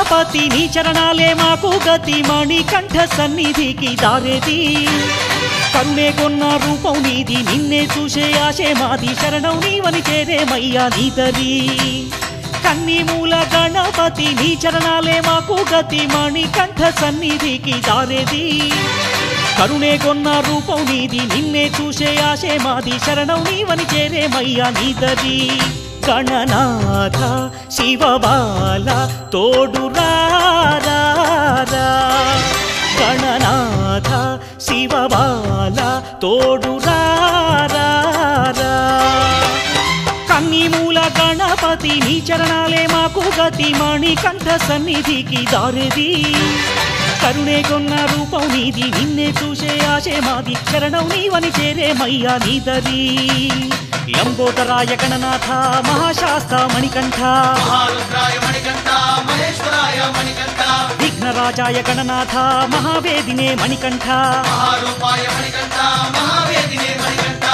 గణపతి నీ చరణాలే మాకు గతి మణికంఠ సన్నిధికి దారేది కరుణే కొన్న రూపం నీది నిన్నే చూసే ఆశే మాది శరణం నీవని చేరేమయ్యా నీదరి కన్ని మూల గణపతి నీ చరణాలే మాకు గతి మణికంఠ సన్నిధికి దారేది కరుణే కొన్న రూపం నీది నిన్నే చూసే ఆశే మాది శరణం నీవని చేరేమయ్యా నీదరి గణనాథ శివబాల తోడు రారా గణనాథ శివబాల తోడు రారా కన్నీమూల గణపతి నీ చరణాలే మాకు గతి మణికంఠ సన్నిధికి దారేది కరుణే కొన్న రూపం నీది నిన్నే చూసే ఆశే మాది చరణం నీవని చేరేమయ్యా నీదరి లంబోదరాయ గణనాథ మహాశాస్త మణికంఠ మహారుద్రాయ మణికంఠ మహేశ్వరాయ మణికంఠ విఘ్నరాజాయ గణనాథ మహావేదినే మణికంఠ మహారూపాయ మణికంఠ మహావేదినే మణికంఠ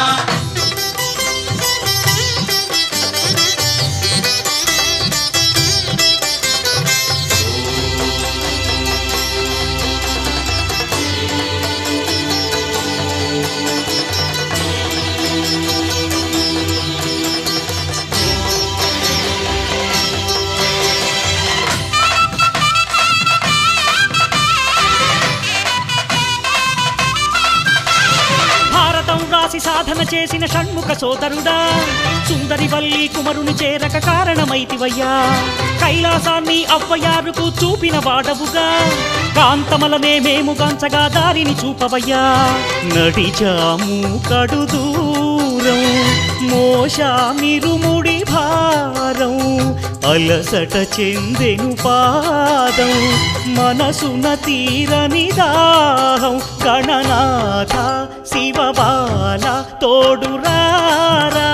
భారతం రాసి సాధన చేసిన షణ్ముఖ సోదరుడా సుందరి వల్లి కుమరుని చేరక కారణమైతివయ్యా కైలాసాన్ని అవ్వయారుకు చూపిన వాడవుగా కాంతమలనే మేము గంచగా దారిని చూపవయ్యా నడిచాము కడు దూరం మోషామిరుముడి భారం అలసట చెందెను పాదం మనసున తీరని దాహం గణనాథ శివబాల తోడు రారా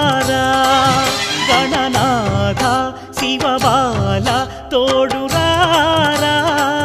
గణనాథ శివబాల తోడు రారా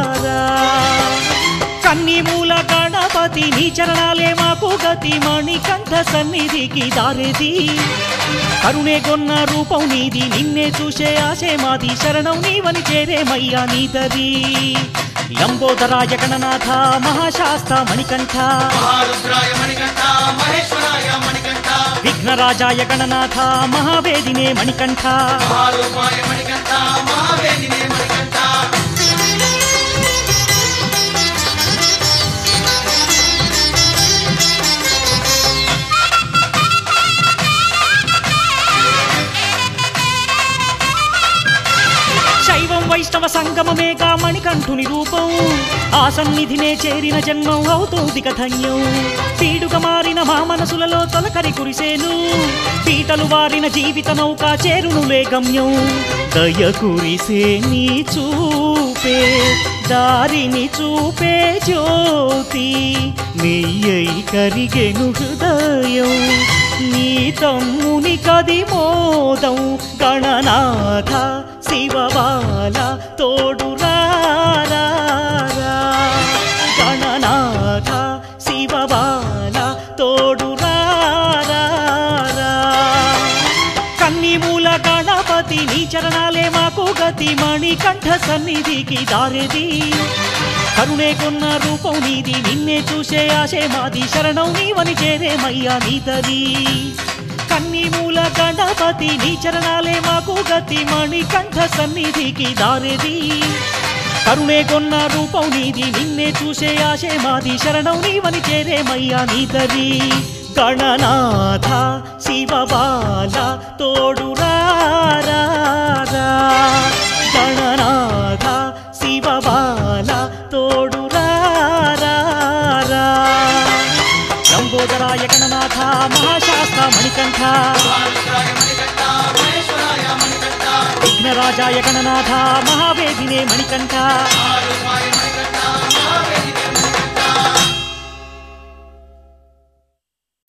కన్నిమూల గణపతి నీ చరణాలే మాకు గతి మణికంఠ సన్నిధికి దారేది కరుణే కొన్న రూపం నీది నిన్నే చూసే ఆశే మాది శరణం నీవని చేరేమయ్యా నీదరి లంబోదరాయ గణనాథ మహాశాస్త మణికంఠ మహారుద్రాయ మణికంఠ మహేశ్వరాయ మణికంఠ విఘ్నరాజాయ గణనాథ మహావేదినే మణికంఠ మహారూపాయ మణికంఠ మహావేదినే మణికంఠ శైవం వైష్ణవ సంగమమేగా మణికంఠుని రూపం ఆ సన్నిధినే చేరిన జన్మం అవుతుంది కథన్యం పీడుగా మారిన మా మనసులలో తొలకరి కురిసేను పీటలు వారిన జీవిత నౌక చేరునులే గమ్యం దయ కురిసే నీ చూపే దారిని చూపే జ్యోతి నెయ్యై కరిగెను హృదయం నీ తమ్ముని కది మోదం గణనాథ శివబాల తోడు రారా గణనాథ శివబాల తోడు రారా కన్నిమూల గణపతి నీ చరణాలే మాకు గతి మణికంఠ సన్నిధికి దారేది కరుణే కొన్న రూపం నీది నిన్నే చూసే ఆశే మాది శరణం నీవని చేరేమయ్యా నీదరి కన్నిమూల గణపతి నీ చరణాలే మాకు గతి మణికంఠ సన్నిధికి దారేది కరుణే కొన్న రూపం నీది నిన్నే చూసే ఆశే మాది శరణం నీవని చేరేమయ్యా నీదరి గణనాథ శివబాల తోడు రారా గణనాథ శివబాల తోడు రారా లంబోదరాయ గణనాథ మహాశాస్త్ర మణికంఠ మహారుద్రాయ మణికంఠ మహేశ్వరాయ మణికంఠ విఘ్నరాజాయ గణనాథ మహావేదినే మణికంఠ మహారూపాయ మణికంఠ